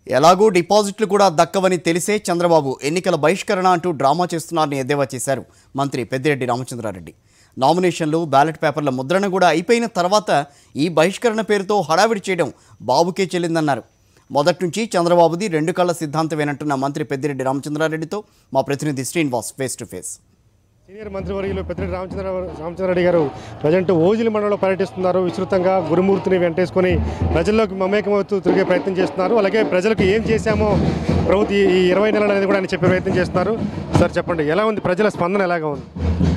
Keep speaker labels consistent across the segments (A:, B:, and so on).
A: ఎలాగూ డిపాజిట్లు కూడా దక్కవని తెలిసే చంద్రబాబు ఎన్నికల బహిష్కరణ అంటూ డ్రామా చేస్తున్నారని ఎద్దేవా చేశారు మంత్రి పెద్దిరెడ్డి రామచంద్రారెడ్డి నామినేషన్లు బ్యాలెట్ పేపర్ల ముద్రణ కూడా అయిపోయిన తర్వాత ఈ బహిష్కరణ పేరుతో హడావిడి చేయడం బాబుకే చెల్లిందన్నారు మొదటి నుంచి చంద్రబాబుది రెండు కళ్ళ సిద్ధాంతమేనంటున్న మంత్రి పెద్దిరెడ్డి రామచంద్రారెడ్డితో మా ప్రతినిధి Srinivas face to face
B: senior మంత్రివర్యులు పెద్దిరెడ్డి రామచంద్ర రామచంద్రరెడ్డి గారు ప్రజెంట్ ఓజిలి మండలంలో పర్యటిస్తున్నారు విస్తృతంగా గురుమూర్తిని వెంటేసుకొని ప్రజల్లోకి మమేకమవుతూ తిరిగే ప్రయత్నం చేస్తున్నారు అలాగే ప్రజలకు ఏం చేశామో ప్రభుత్వం ఈ ఇరవై నెలలు అనేది కూడా ఆయన చెప్పే ప్రయత్నం చేస్తున్నారు సార్ చెప్పండి ఎలా ఉంది ప్రజల స్పందన ఎలాగా ఉంది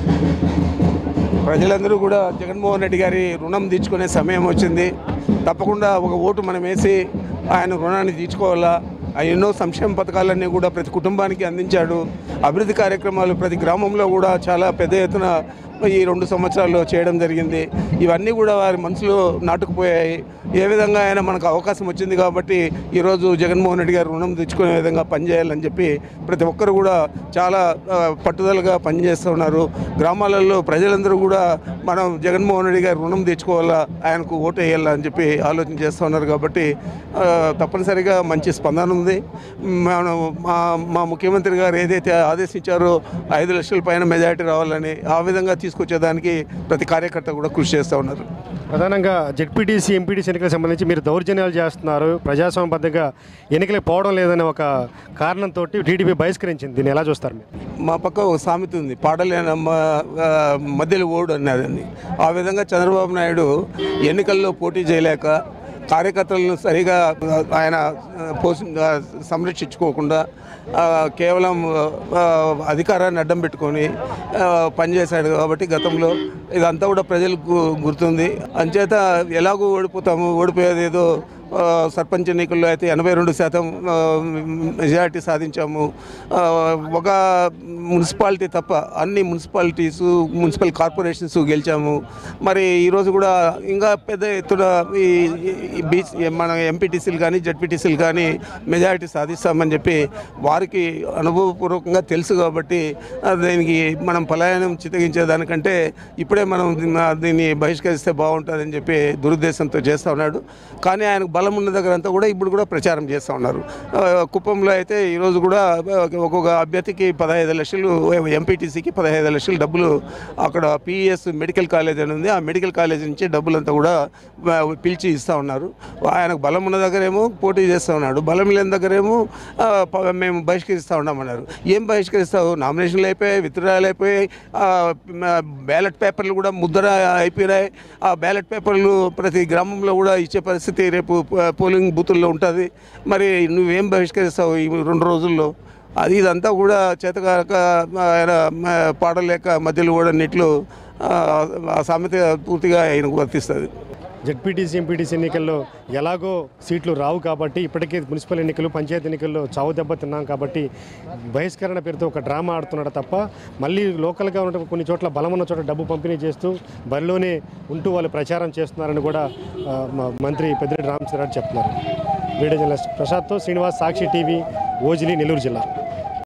C: ప్రజలందరూ కూడా జగన్మోహన్ రెడ్డి గారి రుణం తీర్చుకునే సమయం వచ్చింది తప్పకుండా ఒక ఓటు మనం వేసి ఆయన రుణాన్ని తీర్చుకోవాలా ఆయన ఎన్నో సంక్షేమ పథకాలన్నీ కూడా ప్రతి కుటుంబానికి అందించాడు అభివృద్ధి కార్యక్రమాలు ప్రతి గ్రామంలో కూడా చాలా పెద్ద ఎత్తున ఈ రెండు సంవత్సరాల్లో చేయడం జరిగింది ఇవన్నీ కూడా వారి మనసులో నాటుకుపోయాయి ఏ విధంగా ఆయన మనకు అవకాశం వచ్చింది కాబట్టి ఈరోజు జగన్మోహన్ రెడ్డి గారు రుణం తెచ్చుకునే విధంగా పనిచేయాలని చెప్పి ప్రతి ఒక్కరు కూడా చాలా ఆ, పట్టుదలగా పనిచేస్తూ ఉన్నారు గ్రామాలలో ప్రజలందరూ కూడా మనం జగన్మోహన్ రెడ్డి గారు రుణం తెచ్చుకోవాలా ఆయనకు ఓటు వేయాలా అని చెప్పి ఆలోచన చేస్తూ ఉన్నారు కాబట్టి ఆ, తప్పనిసరిగా మంచి స్పందన ఉంది మనం మా మా ముఖ్యమంత్రి గారు ఏదైతే ఆదేశించారో ఐదు లక్షల పైన మెజారిటీ రావాలని ఆ విధంగా తీసుకొచ్చేదానికి ప్రతి కార్యకర్త కూడా కృషి చేస్తూ ఉన్నారు
B: ప్రధానంగా జెడ్పీటీసీ ఎంపీటీసీ ఎన్నికలకు సంబంధించి మీరు దౌర్జన్యాలు చేస్తున్నారు ప్రజాస్వామ్యబద్ధంగా ఎన్నికలకు పోవడం లేదనే ఒక కారణంతో టీడీపీ బహిష్కరించింది దీన్ని ఎలా చూస్తారు మీరు
C: మా పక్క ఒక సామెత ఉంది పాడలేని అమ్మ ఆ, మధ్యలో ఓడు అన్నదండి ఆ విధంగా చంద్రబాబు నాయుడు ఎన్నికల్లో పోటీ చేయలేక కార్యకర్తలను సరిగా ఆయన ఆ, పోషి ఆ, సంరక్షించుకోకుండా ఆ, కేవలం ఆ, అధికారాన్ని అడ్డం పెట్టుకొని ఆ, పనిచేశాడు కాబట్టి గతంలో ఇదంతా కూడా ప్రజలకు గుర్తుంది అంచేత ఎలాగో ఓడిపోతాము ఓడిపోయేది ఏదో ఆ, సర్పంచ్ ఎన్నికల్లో అయితే ఎనభై రెండు శాతం ఆ, మెజారిటీ సాధించాము ఆ, ఒక మున్సిపాలిటీ తప్ప అన్ని మున్సిపాలిటీస్ మున్సిపల్ కార్పొరేషన్స్ గెలిచాము మరి ఈరోజు కూడా ఇంకా పెద్ద ఎత్తున ఈ ఈ బీచ్ మన ఎంపీటీసీలు కానీ జడ్పీటీసీలు కానీ మెజారిటీ సాధిస్తామని చెప్పి వారికి అనుభవపూర్వకంగా తెలుసు కాబట్టి ఆ, దీనికి మనం పలాయనం చిత్తగించే దానికంటే ఇప్పుడే మనం దీన్ని- దీన్ని బహిష్కరిస్తే బాగుంటుందని చెప్పి దురుద్దేశంతో చేస్తూ ఉన్నాడు కానీ ఆయనకు బలం ఉన్న దగ్గర అంతా కూడా ఇప్పుడు కూడా ప్రచారం చేస్తూ ఉన్నారు ఆ, కుప్పంలో అయితే ఈరోజు కూడా ఒక్కొక్క అభ్యర్థికి పదహైదు లక్షలు ఎంపీటీసీకి పదహైదు లక్షలు డబ్బులు అక్కడ పిఎస్ మెడికల్ కాలేజ్ అని ఉంది ఆ మెడికల్ కాలేజ్ నుంచి డబ్బులంతా కూడా ఆ, పిలిచి ఇస్తూ ఉన్నారు ఆయనకు బలం ఉన్న దగ్గరేమో పోటీ చేస్తూ ఉన్నాడు బలం లేని దగ్గరేమో ఆ, ప- మేము బహిష్కరిస్తూ ఉన్నామన్నారు ఏం బహిష్కరిస్తావు నామినేషన్లు అయిపోయాయి విత్డ్రాయలు అయిపోయాయి ఆ, మ- బ్యాలెట్ పేపర్లు కూడా ముద్ర అయిపోయినాయి ఆ బ్యాలెట్ పేపర్లు ప్రతి గ్రామంలో కూడా ఇచ్చే పరిస్థితి రేపు ప- పోలింగ్ బూతుల్లో ఉంటుంది మరి నువ్వేం బహిష్కరిస్తావు ఈ రెండు రోజుల్లో అది ఇదంతా కూడా చేతగాక ఆయన మ- పాడలేక మధ్యలో కూడా నెట్లు ఆ, ఆ సామెత పూర్తిగా ఆయనకు వర్తిస్తుంది
B: జెడ్పీటీసీ ఎంపీటీసీ ఎన్నికల్లో ఎలాగో సీట్లు రావు కాబట్టి ఇప్పటికే మున్సిపల్ ఎన్నికలు పంచాయతీ ఎన్నికల్లో చావు దెబ్బ తిన్నాం కాబట్టి బహిష్కరణ పేరుతో ఒక డ్రామా ఆడుతున్నాడు తప్ప మళ్ళీ లోకల్గా ఉన్న కొన్ని చోట్ల బలం ఉన్న చోట డబ్బు పంపిణీ చేస్తూ బరిలోనే ఉంటూ వాళ్ళు ప్రచారం చేస్తున్నారని కూడా ఆ, మ- మంత్రి పెద్దిరెడ్డి రామచంద్రరావు చెప్తున్నారు వీడియో జర్నలిస్ట్ ప్రసాద్తో శ్రీనివాస్ సాక్షి టీవీ ఓజిలి నెల్లూరు జిల్లా